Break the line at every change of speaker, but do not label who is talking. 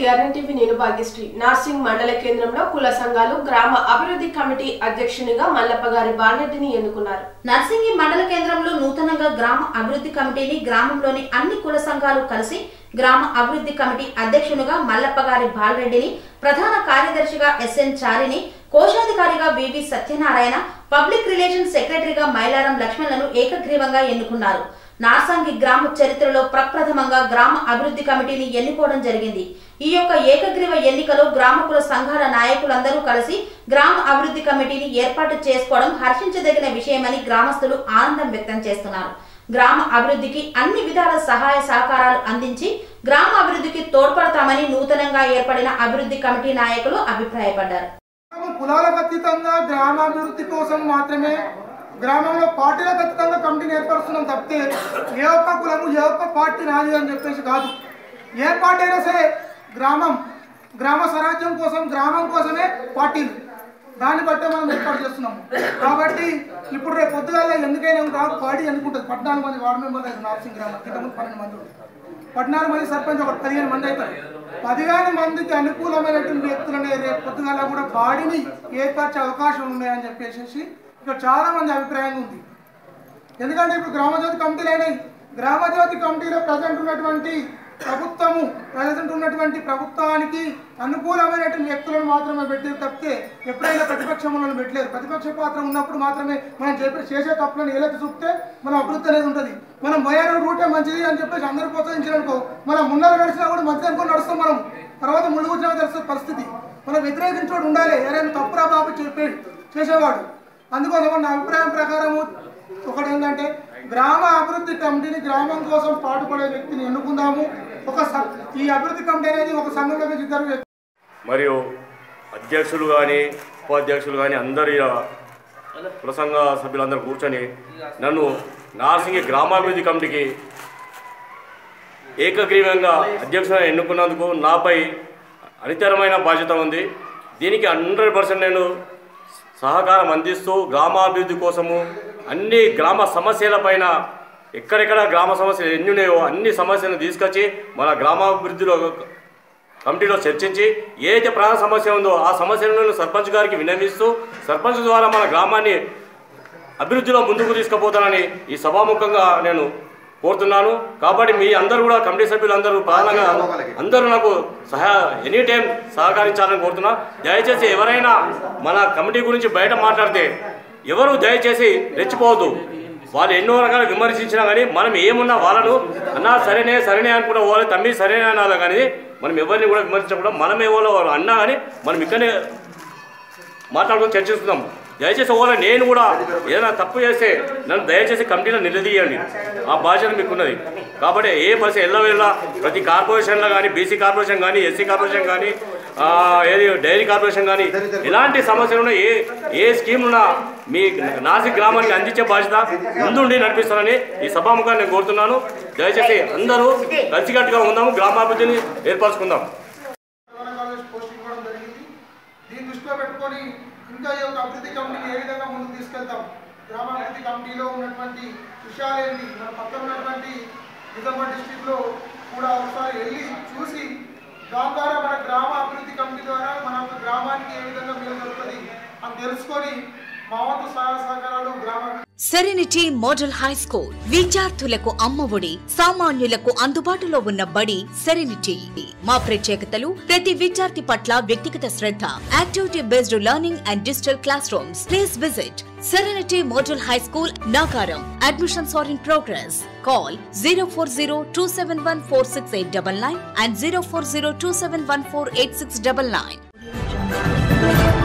TRN TV నేను భాగ్యశ్రీ నార్సింగ్ మండల కేంద్రంలో కుల సంఘాలు గ్రామ అభివృద్ధి కమిటీ అధ్యక్షునిగా మల్లప్ప గారి బాలరెడ్డిని ఎన్నుకున్నారు
నర్సింగి మండల కేంద్రంలో నూతనంగా గ్రామ అభివృద్ధి కమిటీని గ్రామంలోని అన్ని కుల సంఘాలు కలిసి గ్రామ అభివృద్ధి కమిటీ అధ్యక్షునిగా మల్లప్ప గారి బాలరెడ్డిని ప్రధాన కార్యదర్శిగా ఎస్ఎన్ చారిని కోశాధికారిగా వివి సత్యనారాయణ పబ్లిక్ రిలేషన్ సెక్రటరీగా మైలారం లక్ష్మణ్లను ఏకగ్రీవంగా ఎన్నుకున్నారు నార్సాంగి గ్రామ చరిత్రలో ప్రప్రథమంగా గ్రామ అభివృద్ధి కమిటీని ఎన్నుకోవడం జరిగింది ఈ యొక్క ఏకగ్రీవ ఎన్నికలో గ్రామ కుల సంఘాల నాయకులందరూ కలిసి గ్రామ అభివృద్ధి కమిటీని ఏర్పాటు చేసుకోవడం హర్షించదగిన విషయమని గ్రామస్తులు ఆనందం వ్యక్తం చేస్తున్నారు గ్రామ అభివృద్ధికి అన్ని విధాల సహాయ సహకారాలు అందించి గ్రామ అభివృద్ధికి తోడ్పడతామని నూతనంగా ఏర్పడిన అభివృద్ధి కమిటీ నాయకులు అభిప్రాయపడ్డారు
గ్రామం కులాలకు అతీతంగా గ్రామాభివృద్ధి కోసం మాత్రమే గ్రామంలో పార్టీలకు అతీతంగా కమిటీని ఏర్పరుస్తున్నాం తప్పితే ఏ ఒక్క కులము ఏ ఒక్క పార్టీ నాది అని చెప్పేసి కాదు ఏ పార్టీ అయినా సరే గ్రామం గ్రామ స్వరాజ్యం కోసం గ్రామం కోసమే పార్టీలు దాన్ని బట్టే మనం ఏర్పాటు చేస్తున్నాము కాబట్టి ఇప్పుడు రేపు పొద్దుగాల ఎందుకైనా కాదు పార్టీ ఎన్నుకుంటుంది పద్నాలుగు మంది వార్డు మెంబర్లు అయితే నార్సింగ్ గ్రామం ఇంతకుముందు పన్నెండు మంది ఉండే. పద్నాలుగు మంది సర్పంచ్ ఒక పదిహేను మంది అవుతారు పదిహేను మందికి అనుకూలమైనటువంటి వ్యక్తులనే రేపు పొద్దుగాల కూడా బాడీని ఏర్పరిచే అవకాశం ఉన్నాయని చెప్పేసి ఇక్కడ చాలా మంది అభిప్రాయం ఉంది ఎందుకంటే ఇప్పుడు గ్రామజ్యోతి కమిటీలు అయినాయి గ్రామజ్యోతి కమిటీలో ప్రజెంట్ ఉన్నటువంటి ప్రభుత్వము ప్రజెంట్ ఉన్నటువంటి ప్రభుత్వానికి అనుకూలమైనటువంటి వ్యక్తులను మాత్రమే పెట్టారు తప్పితే ఎప్పుడైనా ప్రతిపక్షంలో పెట్టలేరు ప్రతిపక్ష పాత్ర ఉన్నప్పుడు మాత్రమే మనం చెప్పే చేసే తప్పులను ఏలెత్తి చూపితే మన అభివృద్ధి అనేది ఉంటుంది మనం పోయారు రూటే మంచిది అని చెప్పేసి అందరూ ప్రోత్సహించారనుకో మనం ముందర నడిచినా కూడా మంచిది అనుకుని నడుస్తాం మనం తర్వాత ముందు కూర్చున్నా తెలుస్తుంది పరిస్థితి మనం వ్యతిరేకించోడు ఉండాలి ఎవరైనా తప్పురా బాబు చెప్పే చేసేవాడు అందుకోసం నా అభిప్రాయం ప్రకారము ఒకటి ఏంటంటే గ్రామ అభివృద్ధి కమిటీని గ్రామం కోసం పాటుపడే వ్యక్తిని ఎన్నుకుందాము ఒక స- ఈ అభివృద్ధి కమిటీ అనేది ఒక సంఘంలో నుంచి ఇద్దరు వ్యక్తులు
మరియు అధ్యక్షులు కానీ ఉపాధ్యక్షులు కానీ అందరి ప్రసంగ సభ్యులందరూ కూర్చొని నన్ను నార్సింగి గ్రామాభివృద్ధి కమిటీకి ఏకగ్రీవంగా అధ్యక్షులను ఎన్నుకున్నందుకు నాపై అనితరమైన బాధ్యత ఉంది దీనికి హండ్రెడ్ పర్సెంట్ నేను సహకారం అందిస్తూ గ్రామాభివృద్ధి కోసము అన్ని గ్రామ సమస్యలపైన ఎక్కడెక్కడ గ్రామ సమస్యలు ఎన్ని ఉన్నాయో అన్ని సమస్యలను తీసుకొచ్చి మన గ్రామాభివృద్ధిలో కమిటీలో చర్చించి ఏదైతే ప్రధాన సమస్య ఉందో ఆ సమస్యలను సర్పంచ్ గారికి విన్నవిస్తూ సర్పంచ్ ద్వారా మన గ్రామాన్ని అభివృద్ధిలో ముందుకు తీసుకుపోతానని ఈ సభాముఖంగా నేను కోరుతున్నాను కాబట్టి మీ అందరూ కూడా కమిటీ సభ్యులందరూ ప్రధానంగా అందరూ నాకు సహా ఎనీ టైం సహకరించాలని కోరుతున్నా దయచేసి ఎవరైనా మన కమిటీ గురించి బయట మాట్లాడితే ఎవరు దయచేసి రెచ్చిపోవద్దు వాళ్ళు ఎన్నో రకాల విమర్శించినా కానీ మనం ఏమున్నా వాళ్ళను అన్నా సరేనే సరేనే అనుకుంటా వాళ్ళు తమ్మి సరేనే అనాలి కానీ మనం ఎవరిని కూడా విమర్శించకుండా మనం ఎవరో వాళ్ళు అన్నా కానీ మనం ఇక్కడనే మాట్లాడుకొని చర్చిస్తున్నాం దయచేసి ఒకవేళ నేను కూడా ఏదైనా తప్పు చేస్తే నన్ను దయచేసి కమిటీలో నిలదీయండి ఆ బాధ్యత మీకున్నది కాబట్టి ఏ పరిస్థితి ఎల్లవేళ ప్రతి కార్పొరేషన్లో కానీ బీసీ కార్పొరేషన్ కానీ ఎస్సీ కార్పొరేషన్ కానీ ఆ, ఏది డైరీ కార్పొరేషన్ కానీ ఎలాంటి సమస్యలు ఉన్నా ఏ ఏ స్కీమ్ ఉన్నా మీ నాసిక్ గ్రామానికి అందించే బాధ్యత ముందుండి నడిపిస్తానని ఈ సభాముఖాన్ని నేను కోరుతున్నాను దయచేసి అందరూ కలిసికట్టుగా ఉందాము గ్రామాభివృద్ధిని ఏర్పరచుకుందాం
తెలంగాణ కాలేజ్ పోస్టింగ్ ఇవ్వడం జరిగింది దీన్ని దృష్టిలో పెట్టుకొని ఇంకా ఈ యొక్క అభివృద్ధి కమిటీని ఏ విధంగా ముందుకు తీసుకెళ్తాం గ్రామాభివృద్ధి కమిటీలో ఉన్నటువంటి విషయాలేంటి మన పక్కన ఉన్నటువంటి నిజామాబాద్ డిస్టిక్లో కూడా ఒకసారి వెళ్ళి చూసి దాని ద్వారా మన గ్రామ అభివృద్ధి కమిటీ ద్వారా మన యొక్క గ్రామానికి ఏ విధంగా మేలు జరుగుతుంది అని తెలుసుకొని మా వంతు సహాయ సహకారాలు గ్రామ
సెరెనిటీ మోడల్ హై స్కూల్ విద్యార్థులకు అమ్మఒడి సామాన్యులకు అందుబాటులో ఉన్న బడి సెరెనిటీ మా ప్రత్యేకతలు ప్రతి విద్యార్థి పట్ల వ్యక్తిగత శ్రద్ధ activity based learning and digital classrooms please visit Serenity model high school Nacharam admissions are in progress call zero four zero two seven one four six eight double nine and zero four zero two seven one four eight six double nine